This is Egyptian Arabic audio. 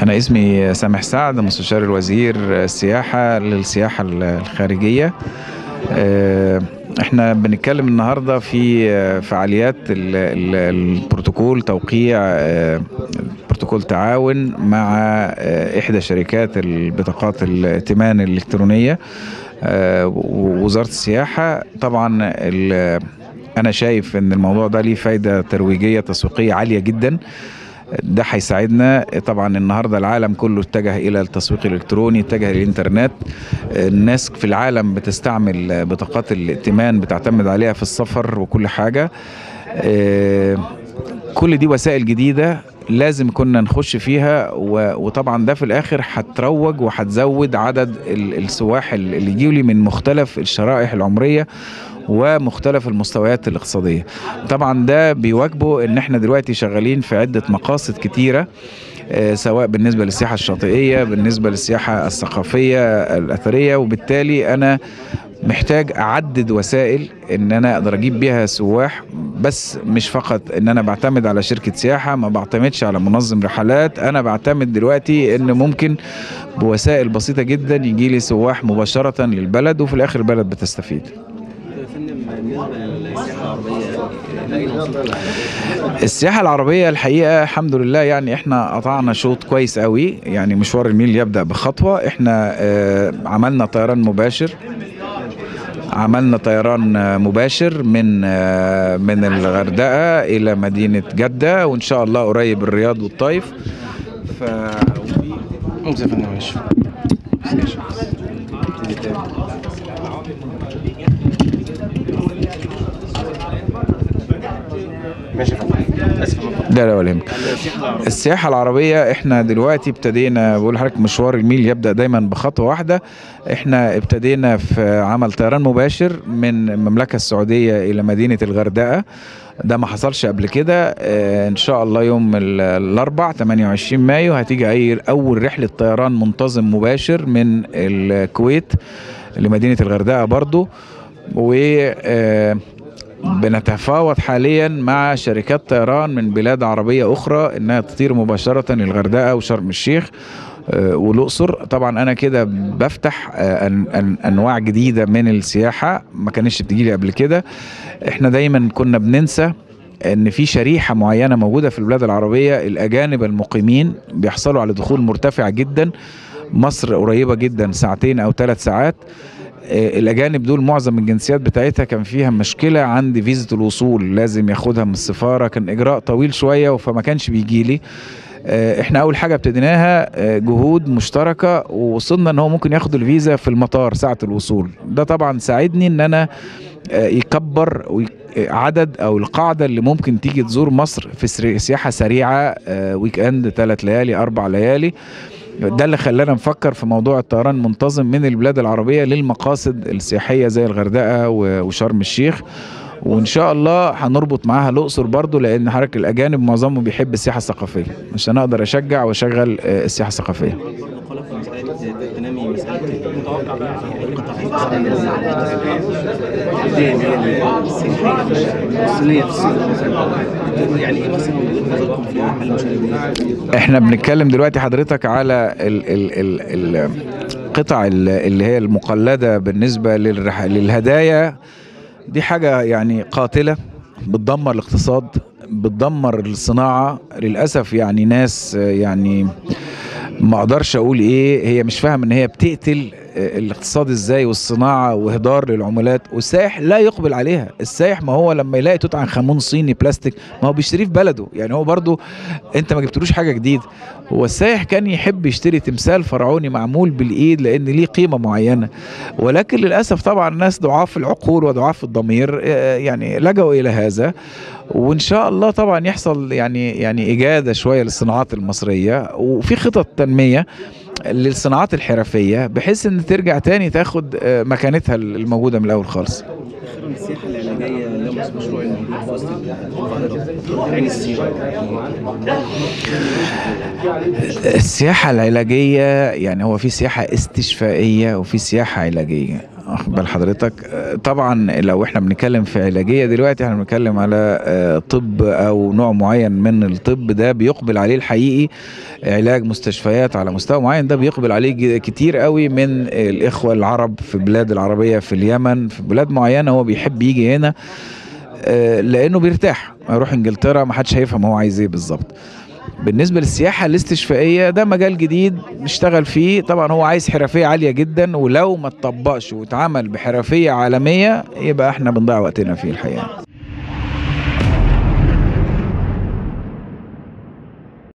أنا اسمي سامح سعد مستشار الوزير السياحة للسياحة الخارجية آه، احنا بنتكلم النهارده في آه، فعاليات ال- ال- البروتوكول توقيع آه، بروتوكول تعاون مع آه، احدى شركات البطاقات الائتمان الالكترونيه آه، ووزاره السياحه طبعا ال- انا شايف ان الموضوع ده ليه فايده ترويجيه تسويقيه عاليه جدا ده هيساعدنا طبعا النهارده العالم كله اتجه الى التسويق الالكتروني اتجه للانترنت الناس في العالم بتستعمل بطاقات الائتمان بتعتمد عليها في السفر وكل حاجه آه، كل دي وسائل جديده لازم كنا نخش فيها و- وطبعا ده في الاخر هتروج وهتزود عدد ال- السواح اللي يجيوا لي من مختلف الشرائح العمريه ومختلف المستويات الاقتصاديه طبعا ده بيواجبه ان احنا دلوقتي شغالين في عده مقاصد كتيره آه، سواء بالنسبه للسياحه الشاطئيه بالنسبه للسياحه الثقافيه الاثريه وبالتالي انا محتاج اعدد وسائل ان انا اقدر اجيب بيها سواح بس مش فقط ان انا بعتمد على شركه سياحه ما بعتمدش على منظم رحلات انا بعتمد دلوقتي ان ممكن بوسائل بسيطه جدا يجي لي سواح مباشره للبلد وفي الاخر البلد بتستفيد يا فندم بالنسبه للسياحه العربيه لاقي نصيب السياحة العربية الحقيقة الحمد لله يعني احنا قطعنا شوط كويس قوي يعني مشوار النيل يبدأ بخطوة احنا اه عملنا طيران مباشر عملنا طيران آه، مباشر من آه، من الغردقة إلى مدينة جدة وإن شاء الله قريب الرياض والطايف ف ممكن يا فندم ماشي ماشي يا فندم اسف يا فندم. ده لا ولا يهمك السياحه العربيه السياحة العربية احنا دلوقتي ابتدينا بقول لحضرتك مشوار الميل يبدأ دايما بخطوة واحدة احنا ابتدينا في عمل طيران مباشر من المملكة السعودية إلى مدينة الغردقة ده ما حصلش قبل كده اه ان شاء الله يوم ال- الاربع 28 مايو هتيجي اي اول رحلة طيران منتظم مباشر من الكويت لمدينة الغردقة برضو و اه بنتفاوض حاليا مع شركات طيران من بلاد عربية أخرى إنها تطير مباشرة للغردقة وشرم الشيخ آه، والأقصر طبعا أنا كده بفتح آه، أن أن أنواع جديدة من السياحة ما كانتش بتجيلي قبل كده إحنا دايما كنا بننسى ان في شريحه معينه موجوده في البلاد العربيه الاجانب المقيمين بيحصلوا على دخول مرتفع جدا مصر قريبه جدا ساعتين او ثلاث ساعات آه، الاجانب دول معظم الجنسيات بتاعتها كان فيها مشكله عند فيزا الوصول لازم ياخدها من السفاره كان اجراء طويل شويه فما كانش بيجي لي آه، احنا اول حاجه ابتديناها آه، جهود مشتركه ووصلنا ان هو ممكن ياخد الفيزا في المطار ساعه الوصول ده طبعا ساعدني ان انا آه، يكبر وي- آه، عدد او القاعده اللي ممكن تيجي تزور مصر في سري- سياحه سريعه آه، ويك اند ثلاث ليالي اربع ليالي ده اللي خلانا نفكر في موضوع الطيران منتظم من البلاد العربيه للمقاصد السياحيه زي الغردقه و- وشرم الشيخ وان شاء الله هنربط معاها الاقصر برضو لان حضرتك الاجانب معظمهم بيحب السياحه الثقافيه عشان اقدر اشجع واشغل آه، السياحه الثقافيه برضه قال في مساله تنامي مساله متوقع القطاع دي هي السياحيه الصينيه في الصين مثلا يعني ايه مثلا وجهه نظركم في حل المشكله دي؟ احنا بنتكلم دلوقتي حضرتك على ال ال ال ال القطع ال- اللي هي المقلدة بالنسبة للرح... للهدايا دي حاجة يعني قاتلة بتدمر الاقتصاد بتدمر الصناعة للأسف يعني ناس آه، يعني ما اقدرش اقول ايه هي مش فاهم ان هي بتقتل آه، الاقتصاد ازاي والصناعه واهدار للعملات والسائح لا يقبل عليها السائح ما هو لما يلاقي توت عنخ امون صيني بلاستيك ما هو بيشتريه في بلده يعني هو برضو انت ما جبتلوش حاجه جديده هو السائح كان يحب يشتري تمثال فرعوني معمول بالايد لان ليه قيمه معينه ولكن للاسف طبعا الناس ضعاف العقول وضعاف الضمير آه، يعني لجأوا الى هذا وان شاء الله طبعا يحصل يعني يعني اجاده شويه للصناعات المصريه وفي خطط تنميه للصناعات الحرفيه بحيث ان ترجع تاني تاخد آه، مكانتها الموجوده من الاول خالص اخيرا السياحه العلاجيه اللي هو مشروع الموجود في وسط القاهره عين السيره السياحة العلاجية يعني هو في سياحة استشفائية وفي سياحة علاجية واخد بال حضرتك آه، طبعا لو احنا بنتكلم في علاجيه دلوقتي احنا بنتكلم على آه، طب او نوع معين من الطب ده بيقبل عليه الحقيقي علاج مستشفيات على مستوى معين ده بيقبل عليه ج- كتير قوي من الاخوه العرب في بلاد العربيه في اليمن في بلاد معينه هو بيحب يجي هنا آه، لانه بيرتاح يروح انجلترا ما حدش هيفهم هو عايز ايه بالظبط بالنسبه للسياحه الاستشفائيه ده مجال جديد نشتغل فيه طبعا هو عايز حرفيه عاليه جدا ولو ما اتطبقش واتعمل بحرفيه عالميه يبقى احنا بنضيع وقتنا فيه الحقيقه